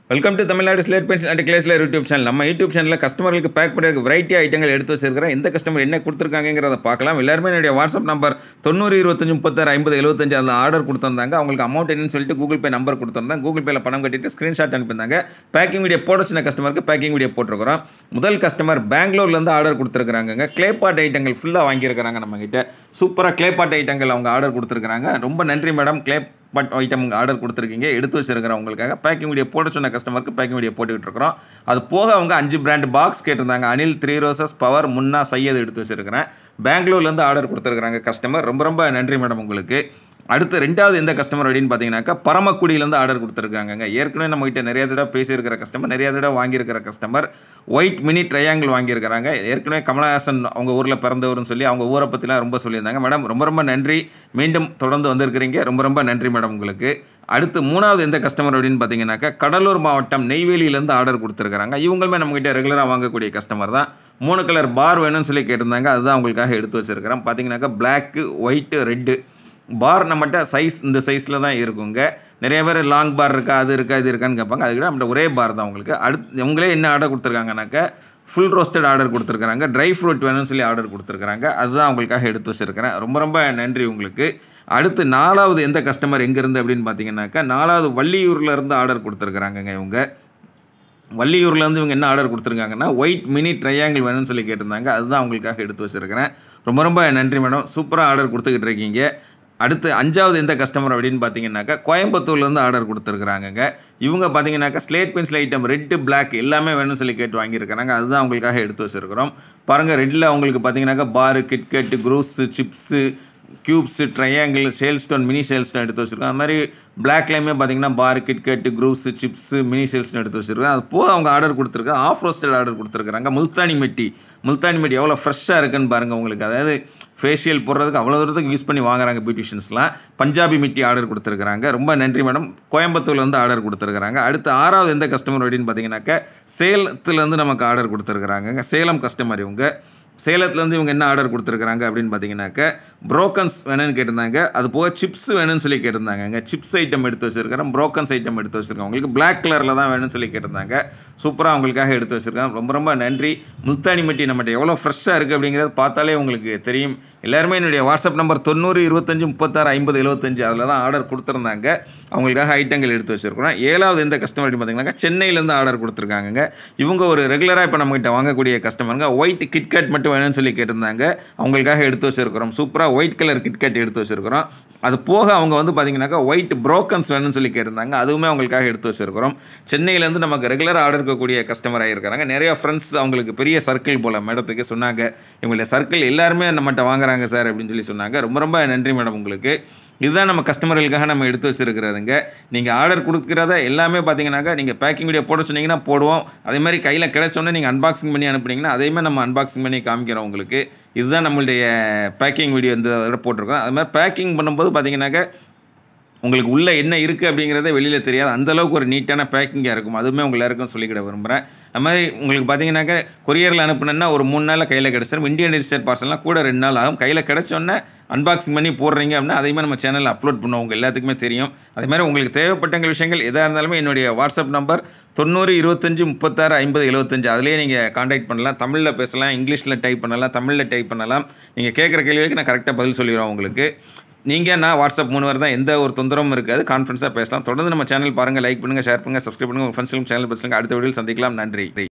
welcome to Tamil Nadu slate pencil and கிளேஸ்ல YouTube channel நம்ம YouTube சேனலில் கஸ்டமர்களுக்கு பேக் பண்ண வெரைட்டி ஐட்டங்கள் எடுத்து வச்சிருக்கிறேன் எந்த கஸ்டமர் என்ன கொடுத்துருக்காங்கிறத பார்க்கலாம் எல்லாருமே என்னுடைய வாட்ஸ்அப் நம்பர் தொண்ணூறு இருபத்தஞ்சு முப்பத்தாறு ஐம்பது எழுபத்தஞ்சு அதில் ஆர்டர் கொடுத்துருந்தாங்க அவங்களுக்கு அமௌண்ட் என்னன்னு சொல்லிட்டு கூகுள் பே நம்பர் கொடுத்துருந்தாங்க கூகுள் பேல பணம் கட்டிட்டு ஸ்க்ரீன்ஷாட் அனுப்பியிருந்தாங்க பேக்கிங் வீடியோ போட சின்ன கஸ்டமருக்கு பேக்கிங் வீடியோ போட்டிருக்கிறோம் முதல் கஸ்டமர் பெங்களூர்லேருந்து ஆர்டர் கொடுத்துருக்காங்க கிளே பாட் ஐட்டங்கள் ஃபுல்லாக வாங்கியிருக்கிறாங்க நம்மகிட்ட சூப்பராக கிளே பாட் ஐட்டங்கள் அவங்க ஆர்டர் கொடுத்துருக்காங்க ரொம்ப நன்றி மேடம் கிளே பட் ஐட்டம் ஆர்டர் கொடுத்துருக்கீங்க எடுத்து வச்சிருக்கிறேன் உங்களுக்காக பேக்கிங் வீடியோ போட சொன்ன கஸ்டமருக்கு பேக்கிங் வீடியோ போட்டுக்கிட்டு இருக்கிறோம் அது போக அவங்க அஞ்சு பிராண்ட் பாக்ஸ் கேட்டிருந்தாங்க அனில் த்ரீ ரோசஸ் பவர் முன்னா சையது எடுத்து வச்சிருக்கிறேன் பெங்களூர்லேருந்து ஆர்டர் கொடுத்துருக்குறாங்க கஸ்டமர் ரொம்ப ரொம்ப நன்றி மேடம் உங்களுக்கு அடுத்து ரெண்டாவது எந்த கஸ்டமர் அப்படின்னு பார்த்தீங்கன்னாக்கா பரமக்குடியிலேருந்து ஆர்டர் கொடுத்துருக்காங்க ஏற்கனவே நம்மகிட்ட நிறைய தடவை பேசியிருக்கிற கஸ்டமர் நிறைய தடவை வாங்கியிருக்கிற கஸ்டமர் ஒயிட் மினி ட்ரையாங்கிள் வாங்கியிருக்கிறாங்க ஏற்கனவே கமலஹாசன் அவங்க ஊரில் பிறந்தவர்னு சொல்லி அவங்க ஊரை பற்றிலாம் ரொம்ப சொல்லியிருந்தாங்க மேடம் ரொம்ப ரொம்ப நன்றி மீண்டும் தொடர்ந்து வந்திருக்கிறீங்க ரொம்ப ரொம்ப நன்றி மேடம் உங்களுக்கு அடுத்து மூணாவது எந்த கஸ்டமர் அப்படின்னு பார்த்தீங்கன்னாக்கா கடலூர் மாவட்டம் நெய்வேலியிலேருந்து ஆர்டர் கொடுத்துருக்காங்க இவங்களுமே நம்மகிட்ட ரெகுலராக வாங்கக்கூடிய கஸ்டமர் தான் மூணு கலர் பார் வேணும்னு சொல்லி கேட்டிருந்தாங்க அதுதான் அவங்களுக்காக எடுத்து வச்சிருக்கிறேன் பார்த்தீங்கன்னாக்கா பிளாக்கு ஒயிட்டு ரெட்டு பார் நம்மகிட்ட சைஸ் இந்த சைஸில் தான் இருக்குங்க நிறைய பேர் லாங் பார் இருக்கா அது இருக்கா இது இருக்கான்னு கேட்பாங்க அதுக்கிட்ட நம்மகிட்ட ஒரே பார் தான் உங்களுக்கு அடுத்து இவங்களே என்ன ஆர்டர் கொடுத்துருக்காங்கனாக்கா ஃபுல் ரோஸ்டட் ஆர்டர் கொடுத்துருக்காங்க ட்ரை ஃப்ரூட் வேணும்னு சொல்லி ஆர்டர் கொடுத்துருக்காங்க அதுதான் அவங்களுக்காக எடுத்து வச்சுருக்கிறேன் ரொம்ப ரொம்ப நன்றி உங்களுக்கு அடுத்து நாலாவது எந்த கஸ்டமர் எங்கேருந்து அப்படின்னு பார்த்தீங்கன்னாக்கா நாலாவது வள்ளியூரில் இருந்து ஆர்டர் கொடுத்துருக்குறாங்கங்க இவங்க வள்ளியூர்லேருந்து இவங்க என்ன ஆர்டர் கொடுத்துருக்காங்கன்னா ஒயிட் மினி ட்ரையாங்கிள் வேணும்னு சொல்லி கேட்டிருந்தாங்க அதுதான் அவங்களுக்காக எடுத்து வச்சுருக்கிறேன் ரொம்ப ரொம்ப நன்றி மேடம் சூப்பராக ஆர்டர் கொடுத்துக்கிட்டு இருக்கீங்க அடுத்து அஞ்சாவது எந்த கஸ்டமர் அப்படின்னு பார்த்தீங்கன்னாக்கா கோயம்புத்தூர்லேருந்து ஆர்டர் கொடுத்துருக்குறாங்கங்க இவங்க பார்த்தீங்கன்னாக்கா slate pencil item red black எல்லாமே வேணும்னு சொல்லி கேட்டு வாங்கியிருக்கிறாங்க அதுதான் அவங்களுக்காக எடுத்து வச்சுருக்கிறோம் பாருங்கள் ரெட்டில் அவங்களுக்கு பார்த்தீங்கன்னாக்கா bar KitKat crush chips cubes triangle shale stone mini shale stone எடுத்து வச்சுருக்கோம் அது மாதிரி பிளாக்லேயுமே பார்த்தீங்கன்னா bar KitKat crush chips mini shale stone எடுத்து வச்சுருக்கோம் அது போக அவங்க ஆர்டர் கொடுத்துருக்காங்க ஆஃப் ரோஸ்டட் ஆர்டர் கொடுத்துருக்காங்க முல்தானி மெட்டி முல்தானி மெட்டி எவ்வளோ ஃப்ரெஷ்ஷாக இருக்குன்னு பாருங்கள் உங்களுக்கு அதாவது ஃபேஷியல் போடுறதுக்கு அவ்வளோ தூரத்துக்கு யூஸ் பண்ணி வாங்குறாங்க பியூட்டிஷியன்ஸ்லாம் பஞ்சாபி மிட்டி ஆர்டர் கொடுத்துருக்காங்க ரொம்ப நன்றி மேடம் கோயம்புத்தூர்லேருந்து ஆர்டர் கொடுத்துருக்காங்க அடுத்து ஆறாவது எந்த கஸ்டமர் அப்படின்னு பார்த்தீங்கன்னாக்கா சேலத்துலேருந்து நமக்கு ஆர்டர் கொடுத்துருக்குறாங்க சேலம் கஸ்டமர் இவங்க சேலத்துலேருந்து இவங்க என்ன ஆர்டர் கொடுத்துருக்குறாங்க அப்படின்னு பார்த்தீங்கன்னாக்க ப்ரோக்கன்ஸ் வேணும்னு கேட்டிருந்தாங்க அது போக சிப்ஸ் வேணும்னு சொல்லி கேட்டிருந்தாங்க சிப்ஸ் ஐட்டம் எடுத்து வச்சுருக்கிறேன் ப்ரோக்கன்ஸ் ஐட்டம் எடுத்து வச்சுருக்கேன் உங்களுக்கு பிளாக் கலரில் தான் வேணும்னு சொல்லி கேட்டிருந்தாங்க சூப்பராக அவங்களுக்காக எடுத்து வச்சுருக்கேன் ரொம்ப ரொம்ப நன்றி முல்தானி மட்டி நம்மகிட்ட எவ்வளோ ஃப்ரெஷ்ஷாக இருக்குது அப்படிங்கிறத பார்த்தாலே உங்களுக்கு தெரியும் எல்லாருமே என்னுடைய வாட்ஸ்அப் நம்பர் தொண்ணூறு இருபத்தஞ்சி முப்பத்தாறு ஐம்பது எழுபத்தஞ்சு அதில் தான் ஆர்டர் கொடுத்துருந்தாங்க அவங்களுக்காக ஐட்டங்கள் எடுத்து வச்சுருக்கிறோம் ஏழாவது எந்த கஸ்டமர் அப்படின்னு பார்த்தீங்கன்னா சென்னையிலேருந்து ஆர்டர் கொடுத்துருக்காங்க இவங்க ஒரு ரெகுலராக இப்போ நம்மகிட்ட வாங்கக்கூடிய கஸ்டமருங்க ஒயிட் கிட்கட் மட்டும் வேணும்னு சொல்லி கேட்டிருந்தாங்க அவங்களுக்காக எடுத்து வச்சுருக்கிறோம் சூப்பராக ஒயிட் கலர் கிட்கட் எடுத்து வச்சுருக்கிறோம் அது போக அவங்க வந்து பார்த்தீங்கன்னாக்கா ஒயிட் ப்ரோக்கன்ஸ் வேணும்னு சொல்லி கேட்டிருந்தாங்க அதுவுமே அவங்களுக்காக எடுத்து வச்சுருக்கிறோம் சென்னையிலேருந்து நமக்கு ரெகுலராக ஆர்டர் இருக்கக்கூடிய கஸ்டமர் ஆகிருக்கிறாங்க நிறைய ஃப்ரெண்ட்ஸ் அவங்களுக்கு பெரிய சர்க்கிள் போல் மேடத்துக்கு சொன்னாங்க இவங்களுடைய சர்க்கிள் எல்லாருமே நம்மகிட்ட வாங்குறாங்க சார் அப்படின்னு சொல்லி சொன்னாங்க ரொம்ப ரொம்ப நன்றி மேடம் உங்களுக்கு இதுதான் நம்ம கஸ்டமர்களுக்காக நம்ம எடுத்து வச்சுருக்கிறதுங்க நீங்கள் ஆர்டர் கொடுக்குறத எல்லாமே பார்த்தீங்கன்னாக்கா நீங்கள் பேக்கிங் வீடியோ போட சொன்னீங்கன்னா போடுவோம் அதே மாதிரி கையில் கிடைச்சோன்னே நீங்கள் அன்பாக்சிங் பண்ணி அனுப்புனீங்கன்னா அதேமாதிரி நம்ம அன்பாக்சிங் பண்ணி காமிக்கிறோம் உங்களுக்கு இதுதான் நம்மளுடைய பேக்கிங் வீடியோ இந்த தடவை போட்டிருக்கோம் அது மாதிரி பேக்கிங் பண்ணும்போது பார்த்தீங்கன்னாக்கா உங்களுக்கு உள்ளே என்ன இருக்குது அப்படிங்கிறதே வெளியில் தெரியாது அந்தளவுக்கு ஒரு நீட்டான பேக்கிங்காக இருக்கும் அதுவுமே உங்கள் எல்லாருக்கும் சொல்லிக்கிட விரும்புகிறேன் அது மாதிரி உங்களுக்கு பார்த்தீங்கன்னாக்கா கொரியரில் அனுப்புனேன்னா ஒரு மூணு நாளில் கையில் கிடச்சிடும் இந்தியன் ரிஜிஸ்டர் பார்சல்லாம் கூட ரெண்டு நாள் ஆகும் கையில் கிடச்சோன்னே அன்பாக்சிங் பண்ணி போடுறீங்க அப்படின்னா அதையுமே நம்ம சேனலில் அப்லோட் பண்ணுவோம் உங்கள் எல்லாத்துக்குமே தெரியும் அதே மாதிரி உங்களுக்கு தேவைப்பட்ட விஷயங்கள் எதாக இருந்தாலுமே என்னுடைய வாட்ஸ்அப் நம்பர் தொண்ணூறு இருபத்தஞ்சி முப்பத்தாறு ஐம்பது எழுபத்தஞ்சு அதிலே நீங்கள் காண்டாக்ட் பண்ணலாம் தமிழில் பேசலாம் இங்கிலீஷில் டைப் பண்ணலாம் தமிழில் டைப் பண்ணலாம் நீங்கள் கேட்குற கேள்விகளுக்கு நான் கரெக்டாக பதில் சொல்லிடுவேன் உங்களுக்கு நீங்கள் நான் வாட்ஸ்அப் மூணு பேர் தான் எந்த ஒரு தொந்தரவும் இருக்காது கான்ஃபரன்ஸாக பேசலாம் தொடர்ந்து நம்ம சேனல் பாருங்கள் லைக் பண்ணுங்கள் ஷேர் பண்ணுங்கள் சப்ஸ்கிரைப் பண்ணுங்கள் உங்கள் ஃப்ரெண்ட்ஸ்களும் சேனல் பேசுங்க அடுத்த வீடியோவில் சந்திக்கலாம் நன்றி